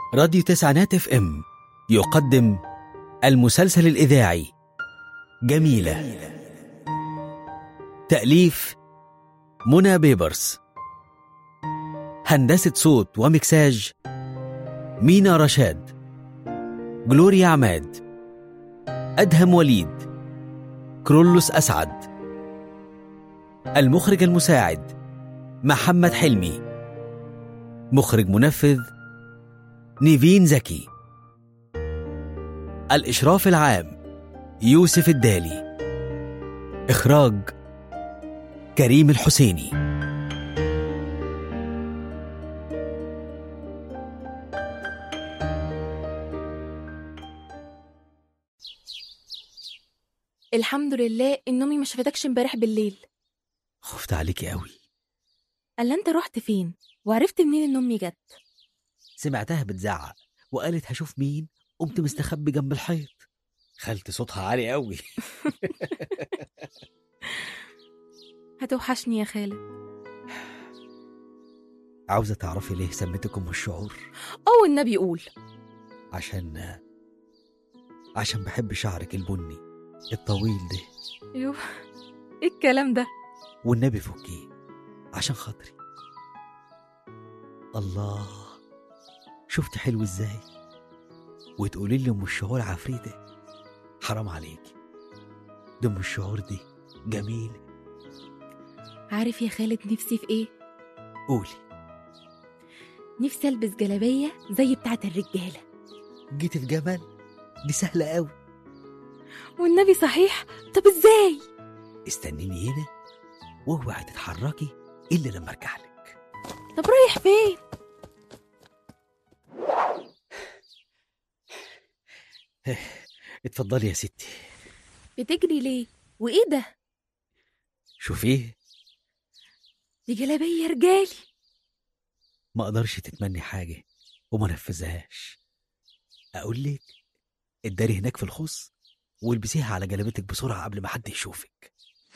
راديو تسعينات اف ام يقدم المسلسل الإذاعي جميلة تأليف منى بيبرس هندسة صوت ومكساج مينا رشاد جلوريا عماد أدهم وليد كرولوس أسعد المخرج المساعد محمد حلمي مخرج منفذ نيفين زكي الإشراف العام يوسف الدالي إخراج كريم الحسيني الحمد لله ان امي ما شافتكش امبارح بالليل خفت عليكي قوي الا انت رحت فين وعرفت منين ان امي جت سمعتها بتزعق وقالت هشوف مين قمت مستخبي جنب الحيط خالتي صوتها عالي قوي هتوحشني يا خالد عاوزة تعرفي ليه سميتك أم الشعور او النبي يقول عشان عشان بحب شعرك البني الطويل ده يوه ايه الكلام ده والنبي فكيه عشان خاطري الله شفت حلو ازاي وتقولي لي ام الشعور عفريته حرام عليك ده ام الشعور دي جميل عارف يا خالد نفسي في ايه قولي نفسي البس جلابيه زي بتاعه الرجاله جيت في جمال دي سهلة قوي والنبي صحيح طب ازاي استنيني هنا واوعي تتحركي الا لما ارجع لك طب رايح فين اتفضلي يا ستي بتجري ليه وايه ده شوفيه دي جلابيه رجالي ما اقدرش تتمني حاجة وما نفذهاش اقول لك اتداري هناك في الخص والبسيها على جلابتك بسرعة قبل ما حد يشوفك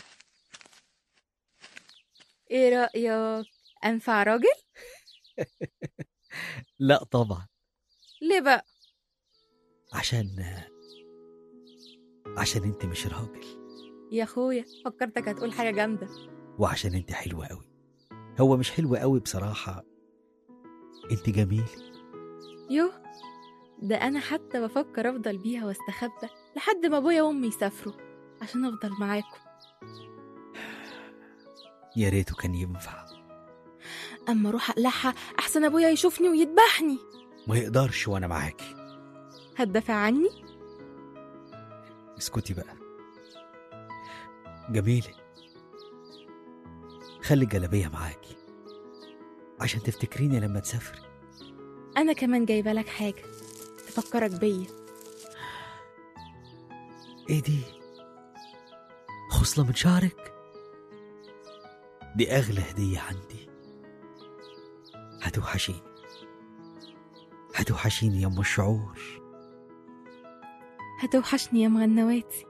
ايه رايك انفع راجل لا طبعا ليه بقى عشان عشان انت مش راجل يا اخويا فكرتك هتقول حاجه جامده وعشان انت حلوة قوي هو مش حلوة قوي بصراحة انت جميل يوه ده انا حتى بفكر افضل بيها واستخبى لحد ما ابويا وامي يسافروا عشان افضل معاكم يا ريته كان ينفع اما اروح اقلعها احسن ابويا يشوفني ويذبحني ما يقدرش وانا معاكي هتدافع عني اسكتي بقى جميلة خلي الجلابية معاكي عشان تفتكريني لما تسافري انا كمان جايبه لك حاجه تفكرك بيا ايه دي خصلة من شعرك دي اغلى هدية عندي هتوحشيني هتوحشيني يا ام الشعور هتوحشني يا مغنواتي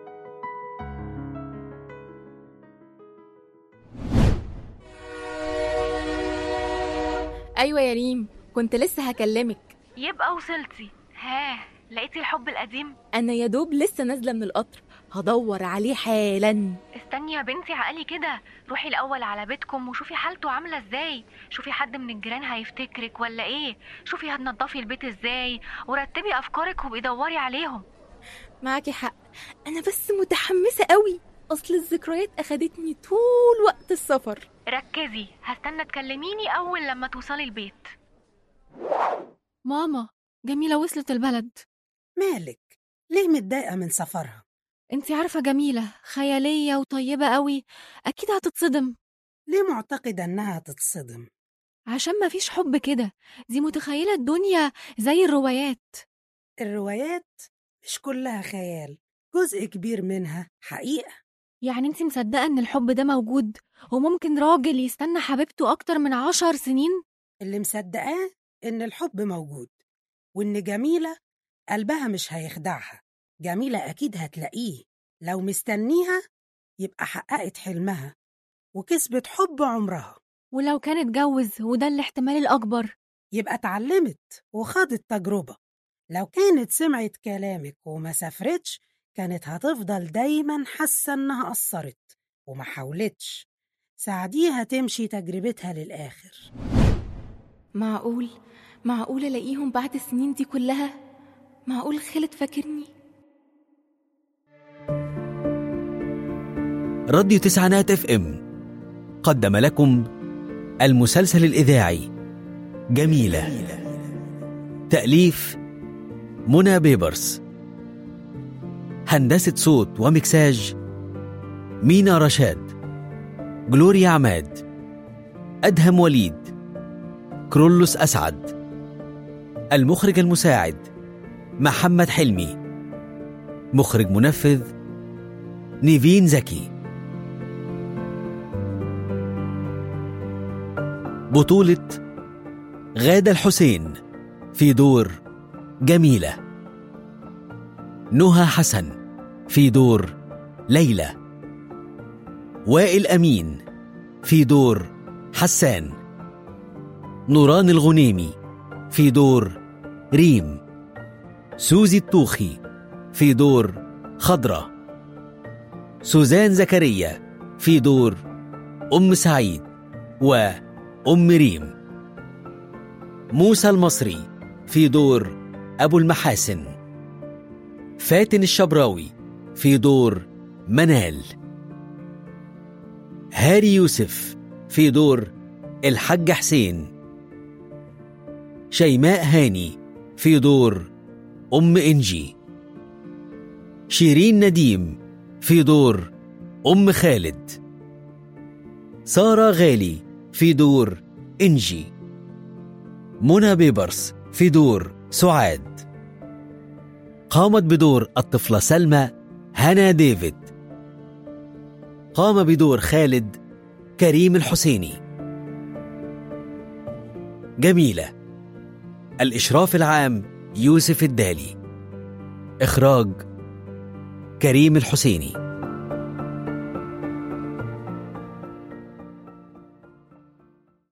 ايوه يا ريم كنت لسه هكلمك يبقى وصلتي ها لقيتي الحب القديم انا يا دوب لسه نازله من القطر هدور عليه حالا استني يا بنتي عقلي كده روحي الاول على بيتكم وشوفي حالته عامله ازاي شوفي حد من الجيران هيفتكرك ولا ايه شوفي هتنضفي البيت ازاي ورتبي افكارك وبيدوري عليهم معاكي حق انا بس متحمسه قوي اصل الذكريات اخدتني طول وقت السفر ركزي هستنى تكلميني اول لما توصلي البيت ماما جميلة وصلت البلد مالك ليه متضايقة من سفرها انتي عارفة جميلة خيالية وطيبة قوي أكيد هتتصدم ليه معتقدة إنها تتصدم عشان مفيش حب كده دي متخيلة الدنيا زي الروايات الروايات مش كلها خيال جزء كبير منها حقيقة يعني انتي مصدقة ان الحب ده موجود وممكن راجل يستنى حبيبته أكتر من عشر سنين اللي مصدقاه إن الحب موجود وإن جميلة قلبها مش هيخدعها جميلة أكيد هتلاقيه لو مستنيها يبقى حققت حلمها وكسبت حب عمرها ولو كان اتجوز وده الاحتمال الأكبر يبقى اتعلمت وخاضت تجربة لو كانت سمعت كلامك وما سافرتش كانت هتفضل دايما حاسة إنها قصرت وما حاولتش ساعديها تمشي تجربتها للآخر معقول معقول الاقيهم بعد السنين دي كلها معقول خالد فاكرني راديو تسعينات اف ام قدم لكم المسلسل الإذاعي جميلة تأليف منى بيبرس هندسة صوت ومكساج مينا رشاد جلوريا عماد أدهم وليد كرولوس أسعد المخرج المساعد محمد حلمي مخرج منفذ نيفين زكي بطولة غادة الحسين في دور جميلة نهى حسن في دور ليلى وائل أمين في دور حسان نوران الغنيمي في دور ريم سوزي الطوخي في دور خضرة سوزان زكريا في دور أم سعيد وأم ريم موسى المصري في دور أبو المحاسن فاتن الشبراوي في دور منال هاري يوسف في دور الحاج حسين شيماء هاني في دور أم إنجي شيرين نديم في دور أم خالد سارة غالي في دور إنجي منى بيبرس في دور سعاد قامت بدور الطفلة سلمى هنا ديفيد قام بدور خالد كريم الحسيني جميلة الإشراف العام يوسف الدالي إخراج كريم الحسيني